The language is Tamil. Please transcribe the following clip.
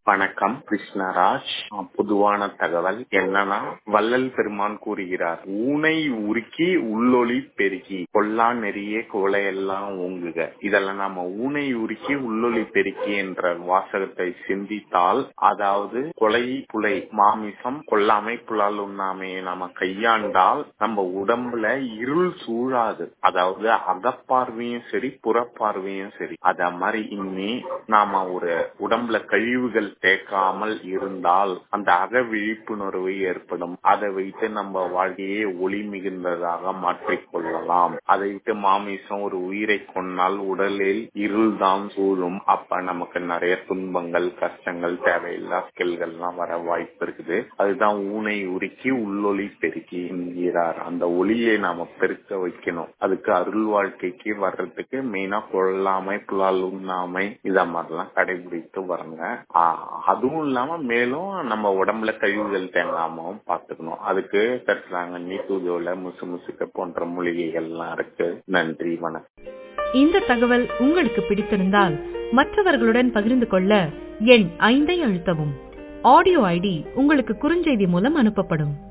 வணக்கம் கிருஷ்ணராஜ் அஹ் பொதுவான தகவல் என்னன்னா வள்ளல் பெருமான் கூறுகிறார் ஊனை உருக்கி உள்ளொளி பெருக்கி கொல்லா நெறிய கோலையெல்லாம் ஓங்குக இதெல்லாம் நாம ஊனை உருக்கி உள்ளொளி பெருக்கி என்ற வாசகத்தை சிந்தித்தால் அதாவது கொலை புலை மாமிசம் கொல்லாமை புலால் உண்ணாமையை நாம கையாண்டால் நம்ம உடம்புல இருள் சூழாது அதாவது அகப்பார்வையும் சரி புறப்பார்வையும் சரி அத மாதிரி இனி நாம ஒரு உடம்புல கழிவுகள் தேக்காமல் இருந்தால் அந்த அக விழிப்புணர்வு ஏற்படும் அதை வைத்து நம்ம வாழ்க்கையை ஒளி மிகுந்ததாக மாற்றிக் கொள்ளலாம் அதை விட்டு மாமிசம் ஒரு உயிரை கொன்னால் உடலில் இருள் தான் சூழும் அப்ப நமக்கு நிறைய துன்பங்கள் கஷ்டங்கள் தேவையில்லா ஸ்கில்கள்லாம் வர வாய்ப்பு இருக்குது அதுதான் ஊனை உருக்கி உள்ளொளி பெருக்கி என்கிறார் அந்த ஒளியை நாம பெருக்க வைக்கணும் அதுக்கு அருள் வாழ்க்கைக்கு வர்றதுக்கு மெயினா கொள்ளாமை புலால் உண்ணாமை இத மாதிரிலாம் கடைபிடித்து வரங்க ஆஹ் அதுவும் இல்லாம மேலும் நம்ம உடம்புல கழிவுகள் தேங்காமவும் பாத்துக்கணும் அதுக்கு கருத்துலாங்கண்ணி தூதுவல முசு முசுக்க போன்ற மூலிகைகள் எல்லாம் இருக்கு நன்றி வணக்கம் இந்த தகவல் உங்களுக்கு பிடித்திருந்தால் மற்றவர்களுடன் பகிர்ந்து கொள்ள எண் ஐந்தை அழுத்தவும் ஆடியோ ஐடி உங்களுக்கு குறுஞ்செய்தி மூலம் அனுப்பப்படும்